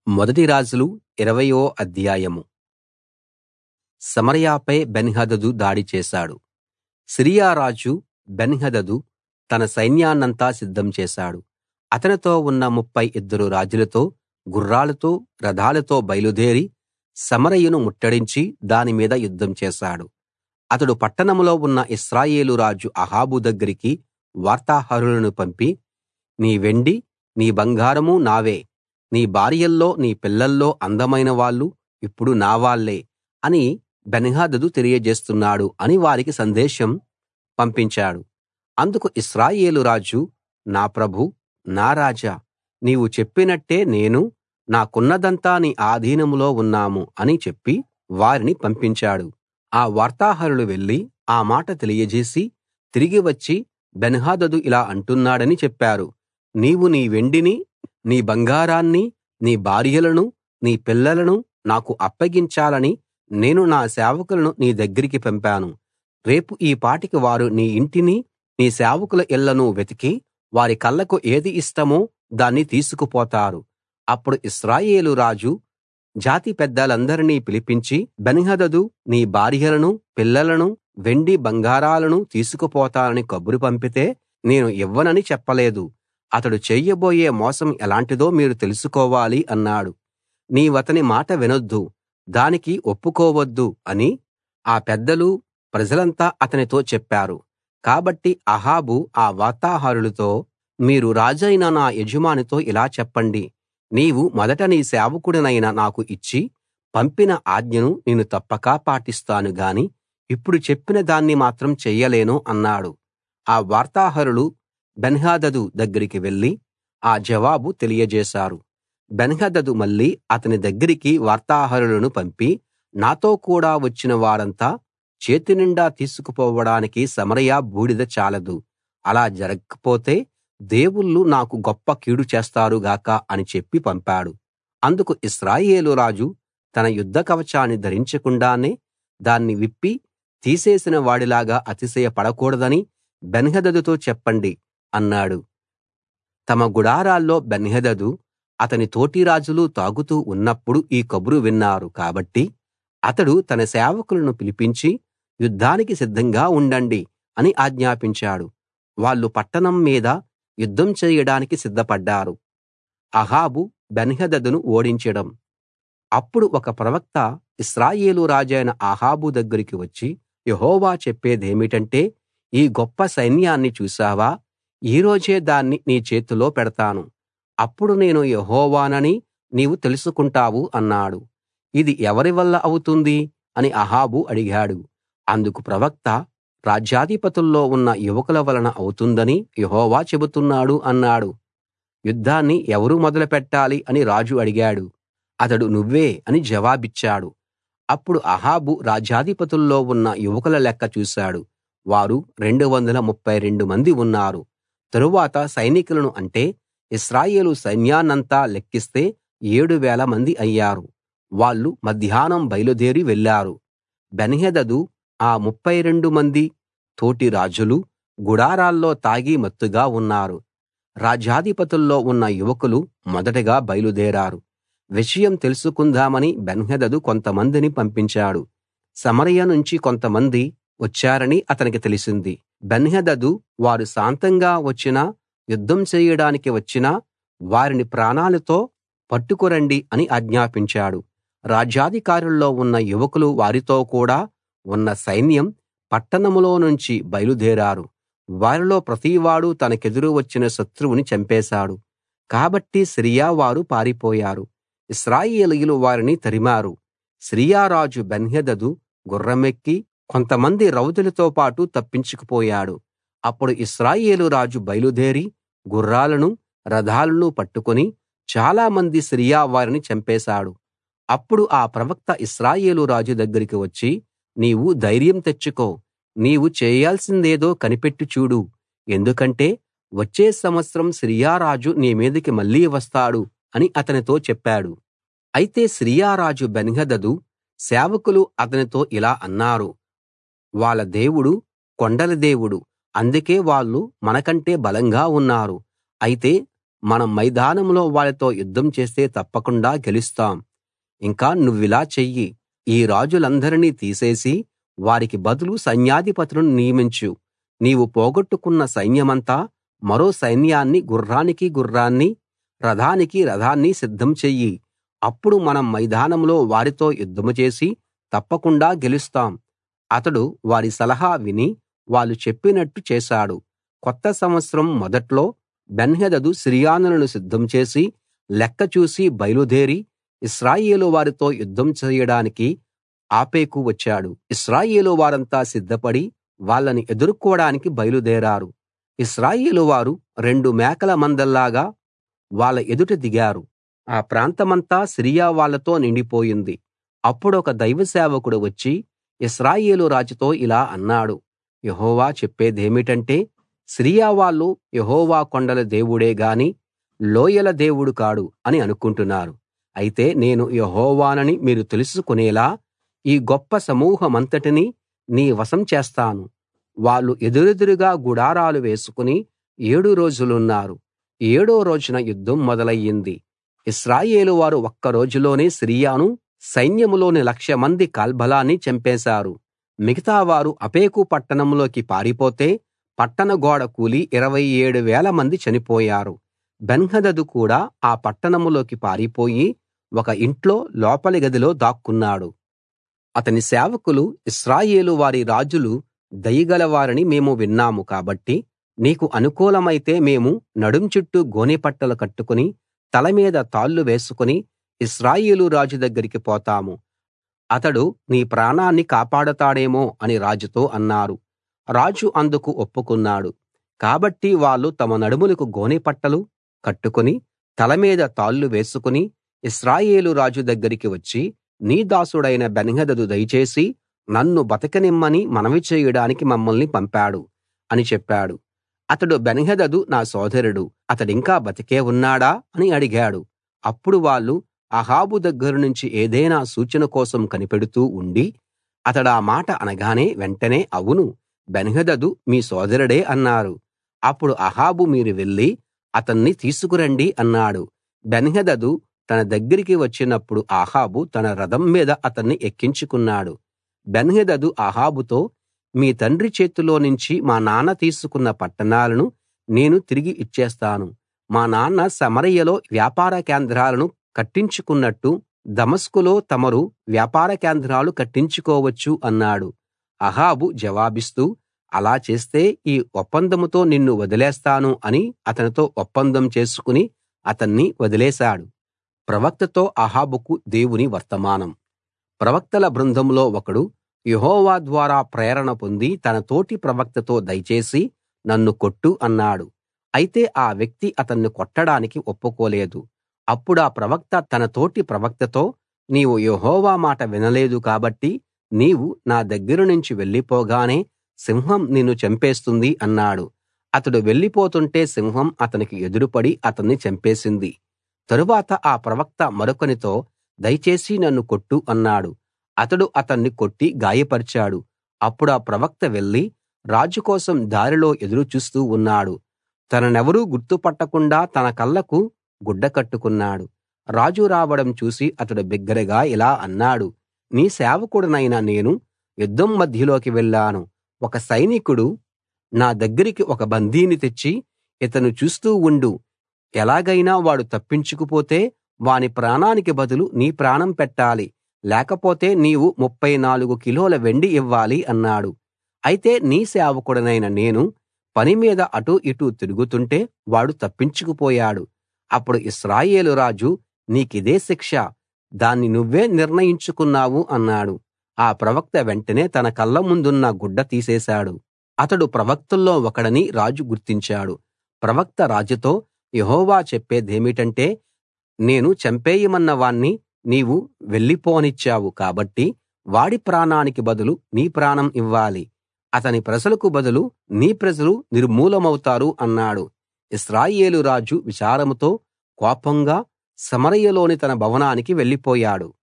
మొదటి రాజులు ఇరవయో అధ్యాయం సమరయపై బెన్హదదు దాడి చేశాడు సిరియా రాజు బెన్హదదు తన సైన్యాన్నంతా సిద్ధం చేశాడు అతనితో ఉన్న ముప్ఫై ఇద్దరు రాజులతో గుర్రాలతో రథాలతో బయలుదేరి సమరయను ముట్టడించి దాని మీద యుద్ధం చేశాడు అతడు పట్టణంలో ఉన్న ఇశ్రాయేలు రాజు అహాబు దగ్గరికి వార్తాహరులను పంపి నీ వెండి నీ బంగారం నావే నీ భార్యల్లో నీ పిల్లల్లో అందమైన వాళ్ళు ఇప్పుడు నా వాళ్ళే అని బెన్హదదు తెలియజేస్తున్నాడు అని వారికి సందేశం పంపించాడు అందుకు ఇశ్రాయేలు రాజు నా ప్రభూ నా రాజా నీవు చెప్పినట్టే నేనూ నాకున్నదంతా నీ ఆధీనంలో ఉన్నాము అని చెప్పి వారిని పంపించాడు ఆ వార్తాహరులు వెళ్లి ఆ మాట తెలియజేసి తిరిగి వచ్చి బెన్హదదు ఇలా అంటున్నాడని చెప్పారు నీవు నీ వెండిని నీ బంగారాన్ని నీ భార్యలను నీ పిల్లలను నాకు అప్పగించాలని నేను నా సేవకులను నీ దగ్గరికి పంపాను రేపు ఈ పాటికి వారు నీ ఇంటిని నీ సేవకుల ఇళ్ళను వెతికి వారి కళ్ళకు ఏది ఇష్టమో దాన్ని తీసుకుపోతారు అప్పుడు ఇశ్రాయేలు రాజు జాతి పెద్దలందరినీ పిలిపించి బెన్హదదు నీ భార్యలను పిల్లలను వెండి బంగారాలను తీసుకుపోతానని కబురు పంపితే నేను ఇవ్వనని చెప్పలేదు అతడు చెయ్యబోయే మోసం ఎలాంటిదో మీరు తెలుసుకోవాలి అన్నాడు నీవతని మాట వినొద్దు దానికి ఒప్పుకోవద్దు అని ఆ పెద్దలు ప్రజలంతా అతనితో చెప్పారు కాబట్టి అహాబు ఆ వార్తాహరులతో మీరు రాజైన నా యజమానితో ఇలా చెప్పండి నీవు మొదట నీ సేవకుడినైన నాకు ఇచ్చి పంపిన ఆజ్ఞను నేను తప్పక పాటిస్తాను గాని ఇప్పుడు చెప్పిన దాన్ని మాత్రం చెయ్యలేను అన్నాడు ఆ వార్తాహరులు బెన్హదదు దగ్గరికి వెళ్లి ఆ జవాబు తెలియజేశారు బెన్హదదు మళ్ళీ అతని దగ్గరికి వార్తాహరులను పంపి నాతో కూడా వచ్చిన వారంతా చేతినిండా తీసుకుపోవడానికి సమరయ బూడిద చాలదు అలా జరగకపోతే దేవుళ్ళు నాకు గొప్ప కీడు చేస్తారు గాక అని చెప్పి పంపాడు అందుకు ఇశ్రాయేలు రాజు తన యుద్ధ కవచాన్ని ధరించకుండానే దాన్ని విప్పి తీసేసిన వాడిలాగా అతిశయపడకూడదని బెన్హదదుతో చెప్పండి అన్నాడు తమ గుడారాల్లో బెన్హదదు అతని తోటి రాజులు తాగుతూ ఉన్నప్పుడు ఈ కబురు విన్నారు కాబట్టి అతడు తన సేవకులను పిలిపించి యుద్ధానికి సిద్ధంగా ఉండండి అని ఆజ్ఞాపించాడు వాళ్ళు పట్టణం మీద యుద్ధం చేయడానికి సిద్ధపడ్డారు అహాబు బెన్హదదును ఓడించడం అప్పుడు ఒక ప్రవక్త ఇశ్రాయేలు రాజైన అహాబు దగ్గరికి వచ్చి యెహోవా చెప్పేదేమిటంటే ఈ గొప్ప సైన్యాన్ని చూశావా ఈ రోజే దాన్ని నీ చేతిలో పెడతాను అప్పుడు నేను యెహోవానని నీవు తెలుసుకుంటావు అన్నాడు ఇది ఎవరి వల్ల అవుతుంది అని అహాబు అడిగాడు అందుకు ప్రవక్త రాజ్యాధిపతుల్లో ఉన్న యువకుల వలన అవుతుందని యెహోవా చెబుతున్నాడు అన్నాడు యుద్ధాన్ని ఎవరు మొదలుపెట్టాలి అని రాజు అడిగాడు అతడు నువ్వే అని జవాబిచ్చాడు అప్పుడు అహాబు రాజ్యాధిపతుల్లో ఉన్న యువకుల లెక్క చూశాడు వారు 232 మంది ఉన్నారు తరువాత సైనికులను అంటే ఇశ్రాయేలు సైన్యాన్నంతా లెక్కిస్తే ఏడు వేల మంది అయ్యారు వాళ్ళు మధ్యాహ్నం బయలుదేరి వెళ్లారు బెన్హదదు ఆ 32 మంది తోటి రాజులు గుడారాల్లో తాగి మత్తుగా ఉన్నారు రాజ్యాధిపతుల్లో ఉన్న యువకులు మొదటగా బయలుదేరారు విషయం తెలుసుకుందామని బెన్హదదు కొంతమందిని పంపించాడు సమరయ నుంచి కొంతమంది వచ్చారని అతనికి తెలిసింది బెన్హదదు వారు శాంతంగా వచ్చినా యుద్ధం చేయడానికి వచ్చినా వారిని ప్రాణాలతో పట్టుకురండి అని ఆజ్ఞాపించాడు రాజ్యాధికారుల్లో ఉన్న యువకులు వారితో కూడా ఉన్న సైన్యం పట్టణంలో నుంచి బయలుదేరారు వారిలో ప్రతివాడు తనకెదురు వచ్చిన శత్రువుని చంపేశాడు కాబట్టి సిరియా వారు పారిపోయారు ఇశ్రాయేలీయులు వారిని తరిమారు సిరియా రాజు బెన్హదదు గుర్రమెక్కి కొంతమంది రౌతులతో పాటు తప్పించుకుపోయాడు అప్పుడు ఇశ్రాయేలు రాజు బయలుదేరి గుర్రాలను రథాలను పట్టుకుని చాలామంది సిరియా వారిని చంపేశాడు అప్పుడు ఆ ప్రవక్త ఇశ్రాయేలు రాజు దగ్గరికి వచ్చి నీవు ధైర్యం తెచ్చుకో నీవు చేయాల్సిందేదో కనిపెట్టి చూడు ఎందుకంటే వచ్చే సంవత్సరం సిరియా రాజు నీ మీదికి మళ్ళీ వస్తాడు అని అతనితో చెప్పాడు అయితే సిరియా రాజు బెన్హదదు సేవకులు అతనితో ఇలా అన్నారు వాళ్ళ దేవుడు కొండల దేవుడు అందుకే వాళ్ళు మనకంటే బలంగా ఉన్నారు అయితే మనం మైదానంలో వాళ్ళతో యుద్ధం చేస్తే తప్పకుండా గెలుస్తాం ఇంకా నువ్విలా చెయ్యి ఈ రాజులందరినీ తీసేసి వారికి బదులు సైన్యాధిపతులను నియమించు నీవు పోగొట్టుకున్న సైన్యమంతా మరో సైన్యాన్ని గుర్రానికి గుర్రాన్ని రథానికి రథాన్ని సిద్ధం చెయ్యి అప్పుడు మనం మైదానంలో వారితో యుద్ధం చేసి తప్పకుండా గెలుస్తాం అతడు వారి సలహా విని వాళ్ళు చెప్పినట్టు చేశాడు కొత్త సంవత్సరం మొదట్లో బెన్హదదు సిరియనులను సిద్ధం చేసి లెక్క చూసి బయలుదేరి ఇశ్రాయేలు వారితో యుద్ధం చేయడానికి ఆపేకు వచ్చాడు ఇశ్రాయేలు వారంతా సిద్ధపడి వాళ్ళని ఎదుర్కోడానికి బయలుదేరారు ఇశ్రాయేలు వారు రెండు మేకల మందల్లాగా వాళ్ళ ఎదుట దిగారు ఆ ప్రాంతమంతా సిరియా వాళ్ళతో నిండిపోయింది అప్పుడొక దైవ సేవకుడు వచ్చి ఇశ్రాయేలు రాజుతో ఇలా అన్నాడు యెహోవా చెప్పేదేమిటంటే సిరియా వాళ్ళు యెహోవా కొండల దేవుడే గాని లోయల దేవుడు కాడు అని అనుకుంటున్నారు అయితే నేను యెహోవానని మీరు తెలుసుకునేలా ఈ గొప్ప సమూహమంతటినీ నీ వశం చేస్తాను వాళ్ళు ఎదురెదురుగా గుడారాలు వేసుకుని ఏడు రోజులున్నారు ఏడో రోజున యుద్ధం మొదలయ్యింది ఇశ్రాయేలు వారు ఒక్క రోజులోనే సిరియాను సైన్యంలోని లక్ష మంది కాల్బలాన్ని చంపేశారు మిగతా వారు అపేకు పట్టణంలోకి పారిపోతే పట్టణ గోడ కూలి ఇరవై ఏడు వేల మంది చనిపోయారు బెన్హదదు కూడా ఆ పట్టణంలోకి పారిపోయి ఒక ఇంట్లో లోపలి గదిలో దాక్కున్నాడు అతని సేవకులు ఇశ్రాయేలు వారి రాజులు దయగలవారని మేము విన్నాము కాబట్టి నీకు అనుకూలమైతే మేము నడుం చుట్టూ గోనెపట్టలు కట్టుకుని తల మీద తాళ్ళు వేసుకుని ఇశ్రాయేలు రాజు దగ్గరికి పోతాము అతడు నీ ప్రాణాన్ని కాపాడతాడేమో అని రాజుతో అన్నారు రాజు అందుకు ఒప్పుకున్నాడు కాబట్టి వాళ్ళు తమ నడుములకు గోనెపట్టలు కట్టుకుని తల మీద తాళ్ళు వేసుకుని ఇశ్రాయేలు రాజు దగ్గరికి వచ్చి నీ దాసుడైన బెన్హదదు దయచేసి నన్ను బతకనిమ్మని మనవి చేయడానికి మమ్మల్ని పంపాడు అని చెప్పాడు అతడు బెన్హదదు నా సోదరుడు అతడింకా బతికే ఉన్నాడా అని అడిగాడు అప్పుడు వాళ్ళు అహాబు దగ్గర నుంచి ఏదైనా సూచన కోసం కనిపెడుతూ ఉండి అతడా మాట అనగానే వెంటనే అవును బెన్హదదు మీ సోదరుడే అన్నారు అప్పుడు అహాబు మీరు వెళ్లి అతన్ని తీసుకురండి అన్నాడు బెన్హదదు తన దగ్గరికి వచ్చినప్పుడు అహాబు తన రథం మీద అతన్ని ఎక్కించుకున్నాడు బెన్హదదు అహాబుతో మీ తండ్రి చేతిలో నుంచి మా నాన్న తీసుకున్న పట్టణాలను నేను తిరిగి ఇచ్చేస్తాను మా నాన్న సమరయలో వ్యాపార కేంద్రాలను కట్టించుకున్నట్టు దమస్కులో తమరు వ్యాపార కేంద్రాలు కట్టించుకోవచ్చు అన్నాడు అహాబు జవాబిస్తూ అలా చేస్తే ఈ ఒప్పందంతో నిన్ను వదిలేస్తాను అని అతనితో ఒప్పందం చేసుకుని అతన్ని వదిలేశాడు ప్రవక్తతో అహాబుకు దేవుని వర్తమానం ప్రవక్తల బృందంలో ఒకడు యెహోవా ద్వారా ప్రేరణ పొంది తన తోటి ప్రవక్తతో దయచేసి నన్ను కొట్టు అన్నాడు అయితే ఆ వ్యక్తి అతన్ని కొట్టడానికి ఒప్పుకోలేదు అప్పుడా ప్రవక్త తన తోటి ప్రవక్తతో నీవు యెహోవా మాట వినలేదు కాబట్టి నీవు నా దగ్గర నుంచి వెళ్ళిపోగానే సింహం నిన్ను చంపేస్తుంది అన్నాడు అతడు వెళ్ళిపోతుంటే సింహం అతనికి ఎదురుపడి అతన్ని చంపేసింది తరువాత ఆ ప్రవక్త మరొకనితో దయచేసి నన్ను కొట్టు అన్నాడు అతడు అతన్ని కొట్టి గాయపరిచాడు అప్పుడా ప్రవక్త వెళ్లి రాజు కోసం దారిలో ఎదురు చూస్తూ ఉన్నాడు తననెవరూ గుర్తుపట్టకుండా తన కళ్ళకు గుడ్డ కట్టుకున్నాడు రాజు రావడం చూసి అతడు బిగ్గరగా ఇలా అన్నాడు నీ సేవకుడనైన నేను యుద్ధం మధ్యలోకి వెళ్ళాను ఒక సైనికుడు నా దగ్గరికి ఒక బందీని తెచ్చి ఇతను చూస్తూ ఉండు ఎలాగైనా వాడు తప్పించుకుపోతే వాని ప్రాణానికి బదులు నీ ప్రాణం పెట్టాలి లేకపోతే నీవు ముప్ఫై నాలుగు కిలోల వెండి ఇవ్వాలి అన్నాడు అయితే నీ సేవకుడనైన నేను పని మీద అటూ ఇటూ తిరుగుతుంటే వాడు తప్పించుకుపోయాడు అప్పుడు ఇశ్రాయేలు రాజు నీకిదే శిక్ష దాన్ని నువ్వే నిర్ణయించుకున్నావు అన్నాడు ఆ ప్రవక్త వెంటనే తన కళ్ళ ముందున్న గుడ్డ తీసేశాడు అతడు ప్రవక్తల్లో ఒకడని రాజు గుర్తించాడు ప్రవక్త రాజుతో యెహోవా చెప్పేదేమిటంటే నేను చంపేయమన్న వాణ్ణి నీవు వెళ్ళిపోనిచ్చావు కాబట్టి వాడి ప్రాణానికి బదులు నీ ప్రాణం ఇవ్వాలి అతని ప్రజలకు బదులు నీ ప్రజలు నిర్మూలమవుతారు అన్నాడు ఇశ్రాయేలు రాజు విచారంతో కోపంగా సమరయలోని తన భవనానికి వెళ్ళిపోయాడు